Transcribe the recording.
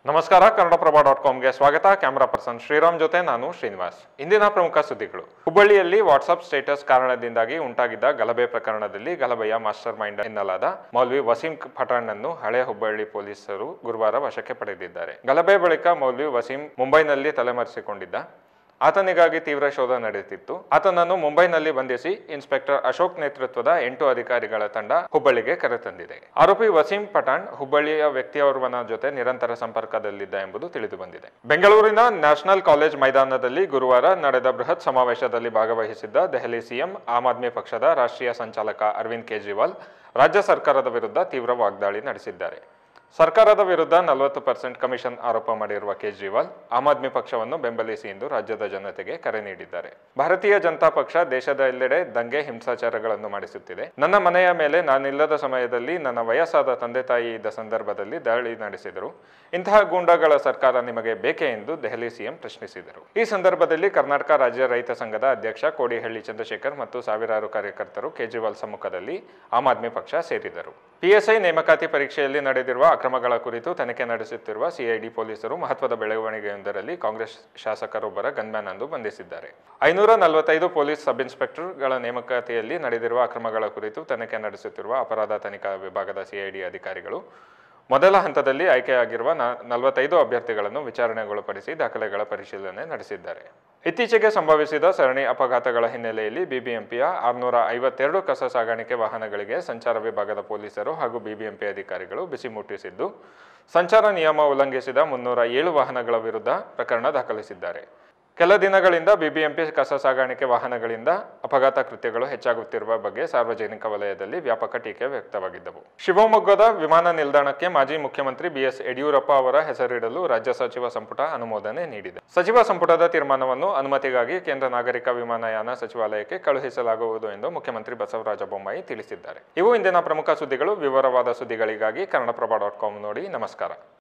ನಮಸ್ಕಾರ ಕನ್ನಡಪ್ರಭ ಡಾಟ್ ಕಾಮ್ಗೆ ಸ್ವಾಗತ camera person Shriram ಜೊತೆ ನಾನು ಶ್ರೀನಿವಾಸ್ ಇಂದಿನ ಪ್ರಮುಖ ಸುದ್ದಿಗಳು ಹುಬ್ಬಳ್ಳಿಯಲ್ಲಿ ವಾಟ್ಸ್ಆಪ್ ಸ್ಟೇಟಸ್ ಕಾರಣದಿಂದಾಗಿ ಉಂಟಾಗಿದ್ದ ಗಲಭೆ ಪ್ರಕರಣದಲ್ಲಿ ಗಲಭೆಯ ಮಾಸ್ಟರ್ ಮೈಂಡ್ ಎನ್ನಲಾದ ಮೌಲ್ವಿ ವಸೀಂ ಪಠಾಣ್ ಹಳೆ ಹುಬ್ಬಳ್ಳಿ ಪೊಲೀಸರು ಗುರುವಾರ ವಶಕ್ಕೆ ಪಡೆದಿದ್ದಾರೆ ಗಲಭೆ ಬಳಿಕ ಮೌಲ್ವಿ ವಸೀಂ ಮುಂಬೈನಲ್ಲಿ ತಲೆಮರೆಸಿಕೊಂಡಿದ್ದ ಆತನಿಗಾಗಿ ತೀವ್ರ ಶೋಧ ನಡೆಯುತ್ತಿತ್ತು ಆತನನ್ನು ಮುಂಬೈನಲ್ಲಿ ಬಂಧಿಸಿ ಇನ್ಸ್ಪೆಕ್ಟರ್ ಅಶೋಕ್ ನೇತೃತ್ವದ ಎಂಟು ಅಧಿಕಾರಿಗಳ ತಂಡ ಹುಬ್ಬಳ್ಳಿಗೆ ಕರೆತಂದಿದೆ ಆರೋಪಿ ವಸೀಂ ಪಠಾಣ್ ಹುಬ್ಬಳ್ಳಿಯ ವ್ಯಕ್ತಿಯೋರ್ವನ ಜೊತೆ ನಿರಂತರ ಸಂಪರ್ಕದಲ್ಲಿದ್ದ ಎಂಬುದು ತಿಳಿದು ಬಂದಿದೆ ಬೆಂಗಳೂರಿನ ನ್ಯಾಷನಲ್ ಕಾಲೇಜ್ ಮೈದಾನದಲ್ಲಿ ಗುರುವಾರ ನಡೆದ ಬೃಹತ್ ಸಮಾವೇಶದಲ್ಲಿ ಭಾಗವಹಿಸಿದ್ದ ದೆಹಲಿ ಸಿಎಂ ಆಮ್ ಆದ್ಮಿ ಪಕ್ಷದ ರಾಷ್ಟ್ರೀಯ ಸಂಚಾಲಕ ಅರವಿಂದ್ ಕೇಜ್ರಿವಾಲ್ ರಾಜ್ಯ ಸರ್ಕಾರದ ವಿರುದ್ಧ ತೀವ್ರ ವಾಗ್ದಾಳಿ ನಡೆಸಿದ್ದಾರೆ ಸರ್ಕಾರದ ವಿರುದ್ಧ ನಲವತ್ತು ಪರ್ಸೆಂಟ್ ಕಮಿಷನ್ ಆರೋಪ ಮಾಡಿರುವ ಕೇಜ್ರಿವಾಲ್ ಆಮ್ ಆದ್ಮಿ ಪಕ್ಷವನ್ನು ಬೆಂಬಲಿಸಿ ಎಂದು ರಾಜ್ಯದ ಜನತೆಗೆ ಕರೆ ನೀಡಿದ್ದಾರೆ ಭಾರತೀಯ ಜನತಾ ಪಕ್ಷ ದೇಶದ ಎಲ್ಲೆಡೆ ದಂಗೆ ಹಿಂಸಾಚಾರಗಳನ್ನು ಮಾಡಿಸುತ್ತಿದೆ ನನ್ನ ಮನೆಯ ಮೇಲೆ ನಾನಿಲ್ಲದ ಸಮಯದಲ್ಲಿ ನನ್ನ ವಯಸ್ಸಾದ ತಂದೆ ತಾಯಿ ಇದ್ದ ಸಂದರ್ಭದಲ್ಲಿ ದಾಳಿ ನಡೆಸಿದರು ಇಂತಹ ಗೂಂಡಾಗಳ ಸರ್ಕಾರ ನಿಮಗೆ ಬೇಕೇ ಎಂದು ದೆಹಲಿ ಸಿಎಂ ಪ್ರಶ್ನಿಸಿದರು ಈ ಸಂದರ್ಭದಲ್ಲಿ ಕರ್ನಾಟಕ ರಾಜ್ಯ ರೈತ ಸಂಘದ ಅಧ್ಯಕ್ಷ ಕೋಡಿಹಳ್ಳಿ ಚಂದ್ರಶೇಖರ್ ಮತ್ತು ಸಾವಿರಾರು ಕಾರ್ಯಕರ್ತರು ಕೇಜ್ರಿವಾಲ್ ಸಮ್ಮುಖದಲ್ಲಿ ಆಮ್ ಆದ್ಮಿ ಪಕ್ಷ ಸೇರಿದರು ಪಿಎಸ್ಐ ನೇಮಕಾತಿ ಪರೀಕ್ಷೆಯಲ್ಲಿ ನಡೆದಿರುವ ಅಕ್ರಮಗಳ ಕುರಿತು ತನಿಖೆ ನಡೆಸುತ್ತಿರುವ ಸಿಐಡಿ ಪೊಲೀಸರು ಮಹತ್ವದ ಬೆಳವಣಿಗೆಯೊಂದರಲ್ಲಿ ಕಾಂಗ್ರೆಸ್ ಶಾಸಕರೊಬ್ಬರ ಗನ್ಮ್ಯಾನ್ ಅನ್ನು ಬಂಧಿಸಿದ್ದಾರೆ ಐನೂರ ನಲವತ್ತೈದು ಪೊಲೀಸ್ ಸಬ್ ಇನ್ಸ್ಪೆಕ್ಟರ್ಗಳ ನೇಮಕಾತಿಯಲ್ಲಿ ನಡೆದಿರುವ ಅಕ್ರಮಗಳ ಕುರಿತು ತನಿಖೆ ನಡೆಸುತ್ತಿರುವ ಅಪರಾಧ ತನಿಖಾ ವಿಭಾಗದ ಸಿಐಡಿ ಅಧಿಕಾರಿಗಳು ಮೊದಲ ಹಂತದಲ್ಲಿ ಆಯ್ಕೆಯಾಗಿರುವ ನ- ನಲವತ್ತೈದು ಅಭ್ಯರ್ಥಿಗಳನ್ನು ವಿಚಾರಣೆಗೊಳಪಡಿಸಿ ದಾಖಲೆಗಳ ಪರಿಶೀಲನೆ ನಡೆಸಿದ್ದಾರೆ ಇತ್ತೀಚೆಗೆ ಸಂಭವಿಸಿದ ಸರಣಿ ಅಪಘಾತಗಳ ಹಿನ್ನೆಲೆಯಲ್ಲಿ ಬಿಬಿಎಂಪಿಯ ಆರುನೂರ ಐವತ್ತೆರಡು ಕಸ ಸಾಗಾಣಿಕೆ ವಾಹನಗಳಿಗೆ ಸಂಚಾರ ವಿಭಾಗದ ಪೊಲೀಸರು ಹಾಗೂ ಬಿಬಿಎಂಪಿ ಅಧಿಕಾರಿಗಳು ಬಿಸಿ ಮುಟ್ಟಿಸಿದ್ದು ಸಂಚಾರ ನಿಯಮ ಉಲ್ಲಂಘಿಸಿದ ಮುನ್ನೂರ ಏಳು ವಾಹನಗಳ ವಿರುದ್ಧ ಪ್ರಕರಣ ದಾಖಲಿಸಿದ್ದಾರೆ ಕೆಲ ದಿನಗಳಿಂದ ಬಿಬಿಎಂಪಿ ಕಸ ಸಾಗಾಣಿಕೆ ವಾಹನಗಳಿಂದ ಅಪಘಾತ ಕೃತ್ಯಗಳು ಹೆಚ್ಚಾಗುತ್ತಿರುವ ಬಗ್ಗೆ ಸಾರ್ವಜನಿಕ ವಲಯದಲ್ಲಿ ವ್ಯಾಪಕ ಟೀಕೆ ವ್ಯಕ್ತವಾಗಿದ್ದವು ಶಿವಮೊಗ್ಗದ ವಿಮಾನ ನಿಲ್ದಾಣಕ್ಕೆ ಮಾಜಿ ಮುಖ್ಯಮಂತ್ರಿ ಬಿಎಸ್ ಯಡಿಯೂರಪ್ಪ ಅವರ ಹೆಸರಿಡಲು ರಾಜ್ಯ ಸಚಿವ ಸಂಪುಟ ಅನುಮೋದನೆ ನೀಡಿದೆ ಸಚಿವ ಸಂಪುಟದ ತೀರ್ಮಾನವನ್ನು ಅನುಮತಿಗಾಗಿ ಕೇಂದ್ರ ನಾಗರಿಕ ವಿಮಾನಯಾನ ಸಚಿವಾಲಯಕ್ಕೆ ಕಳುಹಿಸಲಾಗುವುದು ಎಂದು ಮುಖ್ಯಮಂತ್ರಿ ಬಸವರಾಜ ಬೊಮ್ಮಾಯಿ ತಿಳಿಸಿದ್ದಾರೆ ಇವು ಇಂದಿನ ಪ್ರಮುಖ ಸುದ್ದಿಗಳು ವಿವರವಾದ ಸುದ್ದಿಗಳಿಗಾಗಿ ಕನ್ನಡಪ್ರಭ ಡಾಟ್ ಕಾಮ್ ನೋಡಿ ನಮಸ್ಕಾರ